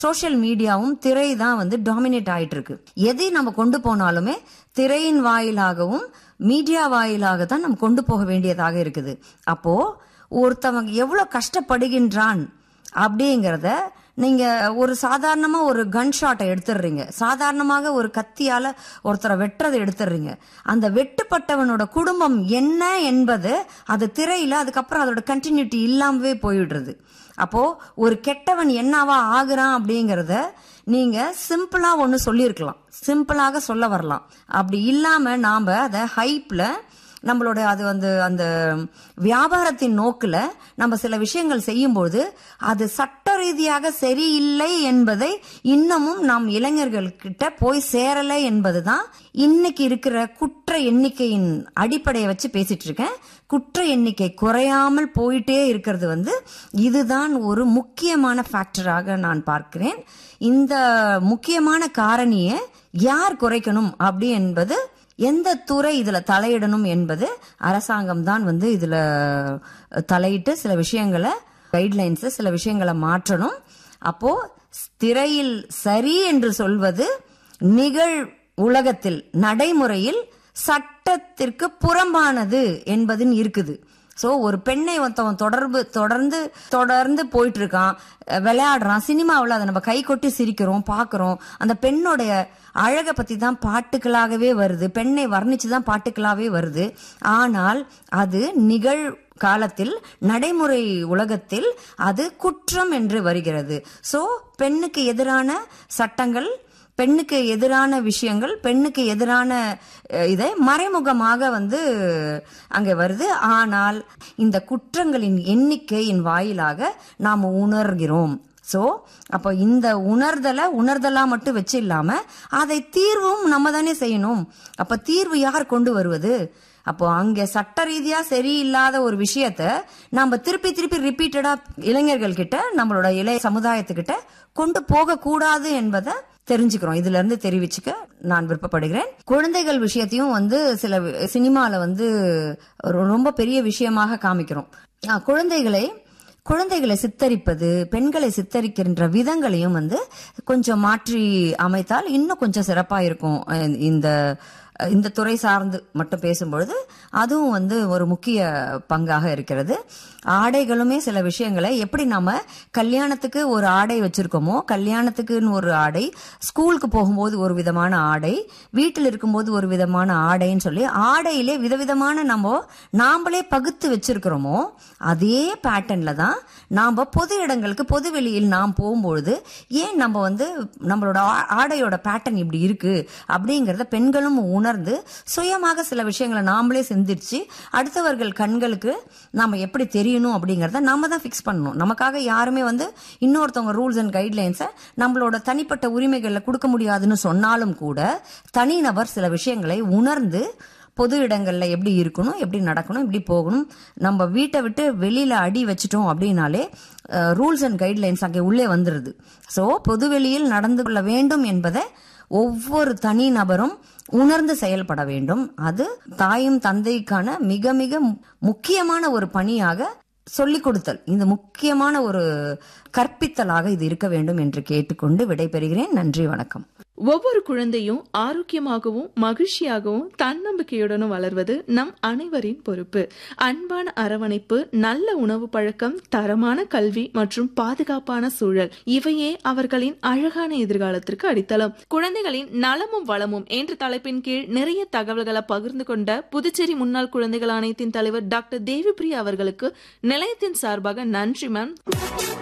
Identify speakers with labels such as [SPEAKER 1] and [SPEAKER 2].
[SPEAKER 1] social மீடியாவும் திரை தான் வந்து டாமினேட் ஆயிட்டு இருக்கு எதை நம்ம கொண்டு போனாலுமே திரையின் வாயிலாகவும் மீடியா வாயிலாக தான் நம்ம கொண்டு போக வேண்டியதாக இருக்குது அப்போ ஒருத்தவங்க எவ்வளவு கஷ்டப்படுகின்றான் அப்படிங்கறத நீங்க ஒரு சாதாரணமா ஒரு கன் ஷாட்டை எடுத்துடுறீங்க சாதாரணமாக ஒரு கத்தியால ஒருத்தரை வெட்டுறதை எடுத்துடுறீங்க அந்த வெட்டுப்பட்டவனோட குடும்பம் என்ன என்பது அது திரையில அதுக்கப்புறம் அதோட கண்டினியூட்டி இல்லாமவே போயிடுறது அப்போ ஒரு கெட்டவன் என்னவா ஆகுறான் அப்படிங்கறத நீங்க சிம்பிளா ஒன்னு சொல்லியிருக்கலாம் சிம்பிளாக சொல்ல வரலாம் அப்படி இல்லாம நாம அதை ஹைப்ல நம்மளோட அது வந்து அந்த வியாபாரத்தின் நோக்குல நம்ம சில விஷயங்கள் செய்யும்போது அது சட்ட ரீதியாக சரியில்லை என்பதை இன்னமும் நாம் இளைஞர்கள்கிட்ட போய் சேரலை என்பதுதான் இன்னைக்கு இருக்கிற குற்ற எண்ணிக்கையின் அடிப்படையை வச்சு பேசிட்டு இருக்கேன் குற்ற எண்ணிக்கை குறையாமல் போயிட்டே இருக்கிறது வந்து இதுதான் ஒரு முக்கியமான ஃபேக்டராக நான் பார்க்கிறேன் இந்த முக்கியமான காரணியை யார் குறைக்கணும் அப்படி என்பது எந்த துறை இதுல தலையிடணும் என்பது அரசாங்கம் தான் வந்து இதுல தலையிட்டு சில விஷயங்களை கைட்லைன்ஸ் சில விஷயங்களை மாற்றணும் அப்போ திரையில் சரி என்று சொல்வது நிகழ் உலகத்தில் நடைமுறையில் சட்டத்திற்கு புறம்பானது என்பதுன்னு இருக்குது சோ ஒரு பெண்ணை ஒருத்தவன் தொடர்பு தொடர்ந்து தொடர்ந்து போயிட்டு இருக்கான் அஹ் விளையாடுறான் சினிமாவில் அதை நம்ம கை கொட்டி சிரிக்கிறோம் பார்க்கிறோம் அந்த பெண்ணோடைய அழகை பத்தி தான் பாட்டுக்களாகவே வருது பெண்ணை வர்ணிச்சு தான் பாட்டுக்களாகவே வருது ஆனால் அது நிகழ் காலத்தில் நடைமுறை உலகத்தில் அது குற்றம் என்று வருகிறது சோ பெண்ணுக்கு எதிரான சட்டங்கள் பெண்ணுக்கு எதிரான விஷயங்கள் பெண்ணுக்கு எதிரான அஹ், இதை மறைமுகமாக வந்து அங்கே வருது ஆனால் இந்த குற்றங்களின் எண்ணிக்கையின் வாயிலாக நாம் உணர்கிறோம் சோ அப்போ இந்த உணர்தலை உணர்தலா மட்டும் வச்சு இல்லாம அதை தீர்வும் நம்ம தானே செய்யணும் அப்ப தீர்வு யார் கொண்டு வருவது அப்போ அங்க சட்ட ரீதியா சரியில்லாத ஒரு விஷயத்த நம்ம திருப்பி திருப்பி ரிப்பீட்டடா இளைஞர்கள் கிட்ட நம்மளோட இளைய சமுதாயத்துக்கிட்ட கொண்டு போக கூடாது என்பதை தெரிஞ்சுக்கிறோம் இதுல இருந்து தெரிவிச்சுக்க நான் விருப்பப்படுகிறேன் குழந்தைகள் விஷயத்தையும் வந்து சில வி- சினிமால வந்து ஒரு ரொம்ப பெரிய விஷயமாக காமிக்கிறோம் அஹ் குழந்தைகளை குழந்தைகளை சித்தரிப்பது பெண்களை சித்தரிக்கின்ற விதங்களையும் வந்து கொஞ்சம் மாற்றி அமைத்தால் இன்னும் கொஞ்சம் சிறப்பா இருக்கும் அஹ் இந்த இந்த துறை சார்ந்து மட்டும் பேசும்பொழுது அதுவும் வந்து ஒரு முக்கிய பங்காக இருக்கிறது ஆடைகளுமே சில விஷயங்களை எப்படி நாம கல்யாணத்துக்கு ஒரு ஆடை வச்சிருக்கோமோ கல்யாணத்துக்குன்னு ஒரு ஆடை ஸ்கூலுக்கு போகும்போது ஒரு விதமான ஆடை வீட்டில் இருக்கும்போது ஒரு விதமான ஆடைன்னு சொல்லி ஆடையிலே விதவிதமான நம்ம நாமளே பகுத்து வச்சிருக்கிறோமோ அதே பேட்டர்ன்ல தான் நாம பொது இடங்களுக்கு பொது வெளியில் நாம் போகும்பொழுது ஏன் நம்ம வந்து நம்மளோட ஆ- ஆடையோட பேட்டர்ன் இப்படி இருக்கு அப்படிங்கறத பெண்களும் உணர்ந்து சுயமாக சில விஷயங்களை நாமளே சிந்திச்சு அடுத்தவர்கள் கண்களுக்கு நாம எப்படி தெரியணும் அப்படிங்கறத நாம தான் ஃபிக்ஸ் பண்ணணும் நமக்காக யாருமே வந்து இன்னொருத்தவங்க ரூல்ஸ் அண்ட் கைட்லைன்ஸை நம்மளோட தனிப்பட்ட உரிமைகளை கொடுக்க முடியாதுன்னு சொன்னாலும் கூட தனிநபர் சில விஷயங்களை உணர்ந்து பொது இடங்கள்ல எப்படி இருக்கணும் எப்படி நடக்கணும் எப்படி போகணும் நம்ம வீட்டை விட்டு வெளியில அடி வச்சிட்டோம் அப்படின்னாலே ரூல்ஸ் அண்ட் கைட்லைன்ஸ் அங்கே உள்ளே வந்துருது ஸோ பொதுவெளியில் நடந்து கொள்ள வேண்டும் என்பதை ஒவ்வொரு தனி நபரும் உணர்ந்து செயல்பட வேண்டும் அது தாயும் தந்தைக்கான மிக மிக மு- முக்கியமான ஒரு பணியாக சொல்லிக் கொடுத்தல் இந்த முக்கியமான ஒரு கற்பித்தலாக இது இருக்க வேண்டும் என்று கேட்டுக்கொண்டு விடைபெறுகிறேன் நன்றி வணக்கம்
[SPEAKER 2] ஒவ்வொரு குழந்தையும் ஆரோக்கியமாகவும் மகிழ்ச்சியாகவும் தன்னம்பிக்கையுடனும் வளர்வது நம் அனைவரின் பொறுப்பு அன்பான அரவணைப்பு நல்ல உணவு பழக்கம் தரமான கல்வி மற்றும் பாதுகாப்பான சூழல் இவையே அவர்களின் அழகான எதிர்காலத்திற்கு அடித்தளம் குழந்தைகளின் நலமும் வளமும் என்ற தலைப்பின் கீழ் நிறைய தகவல்களை பகிர்ந்து கொண்ட புதுச்சேரி முன்னாள் குழந்தைகள் ஆணையத்தின் தலைவர் டாக்டர் தேவிப்பிரியா அவர்களுக்கு நிலையத்தின் சார்பாக நன்றி மேம்